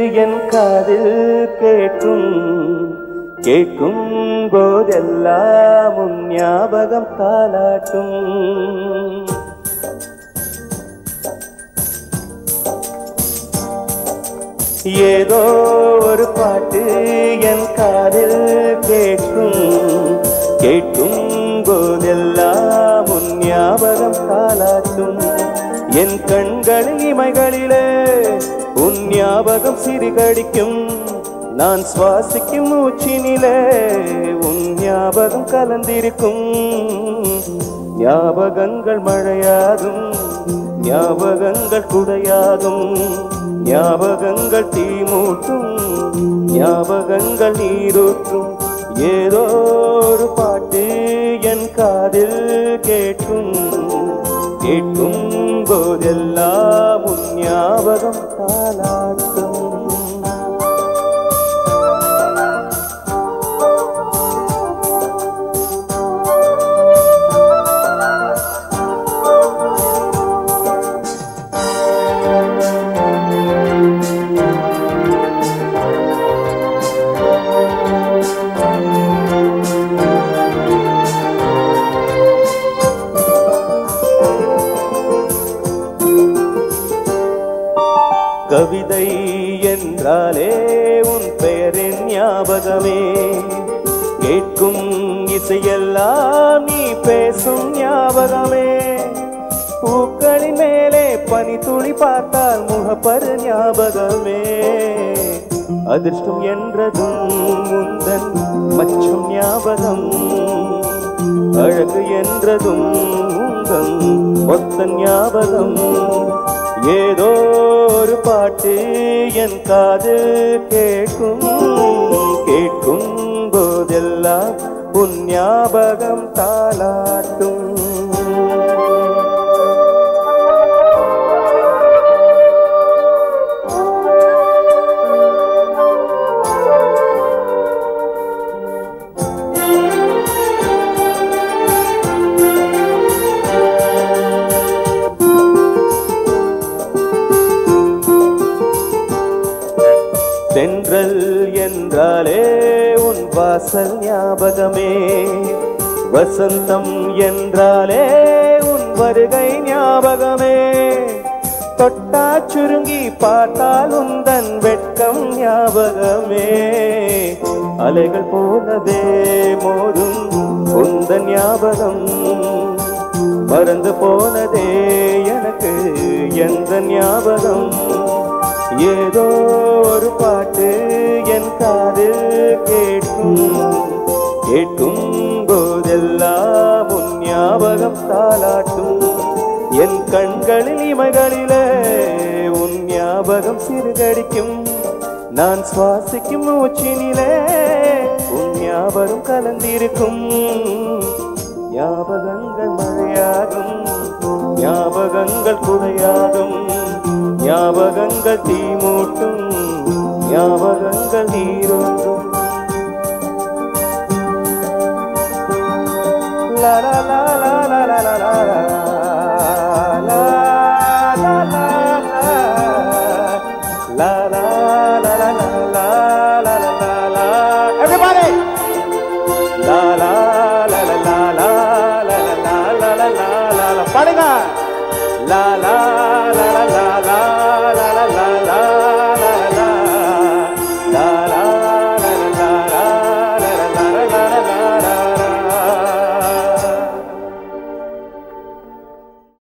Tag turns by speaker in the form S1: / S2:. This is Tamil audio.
S1: என் காதில் கேட்கும் கேட்கும் போதெல்லாம் உன் ஞாபகம் தாலாட்டும் ஏதோ ஒரு பாட்டு என் காதில் கேட்கும் கேட்கும் போதெல்லாம் உன் ஞாபகம் தாளாட்டும் என் கண்களில் இமைகளிலே உன் ஞாபகம் சிறுகடிக்கும் நான் சுவாசிக்கும் மூச்சினிலே உன் ஞாபகம் கலந்திருக்கும் ஞாபகங்கள் மழையாகும் ஞாபகங்கள் குடையாகும் ஞாபகங்கள் தீமூட்டும் ஞாபகங்கள் நீரூற்றும் ஏதோ ஒரு பாட்டு என் காதில் கேட்கும் கேட்கும் போதெல்லாம் உன் ஞாபகம் தாளாட்டும் கவிதை என்றாலே உன் பெயரின் ஞாபகமே கேட்கும் இசையெல்லாம் நீ பேசும் ஞாபகமே பூக்களின் மேலே பனி துளி பார்த்தால் முகப்பரு ஞாபகமே அதிர்ஷ்டம் என்றதும் முந்தன் மச்சும் ஞாபகம் அழகு என்றதும் உந்தன் ஒத்த ஞாபகம் ஏதோ ஒரு பாட்டு என் காது கேட்கும் கேட்கும் போதெல்லாம் உன் ஞாபகம் தாளாட்டும் தென்றல் என்றாலே உன் வாசல் ஞாபகமே வசந்தம் என்றாலே உன் வருகை ஞாபகமே தொட்டா சுருங்கி பார்த்தால் உந்தன் வெட்கம் ஞாபகமே அலைகள் போலவே மோதும் உந்தன் ஞாபகம் மறந்து போனதே எனக்கு எந்த ஞாபகம் ஏதோ ஒரு பாட்டு என் காதில் கேட்கும் கேட்கும் போதெல்லாம் உன் ஞாபகம் தாளாட்டும் என் கண்களில் இமைகளிலே உன் ஞாபகம் சிறுகடிக்கும் நான் சுவாசிக்கும் மூச்சினிலே உன் ஞாபகம் கலந்திருக்கும் ஞாபகங்கள் மழையாகும் ஞாபகங்கள் குறையாகும் ஞாபகங்கள் தீமூட்டும் ஞாபகங்கள் நீரும்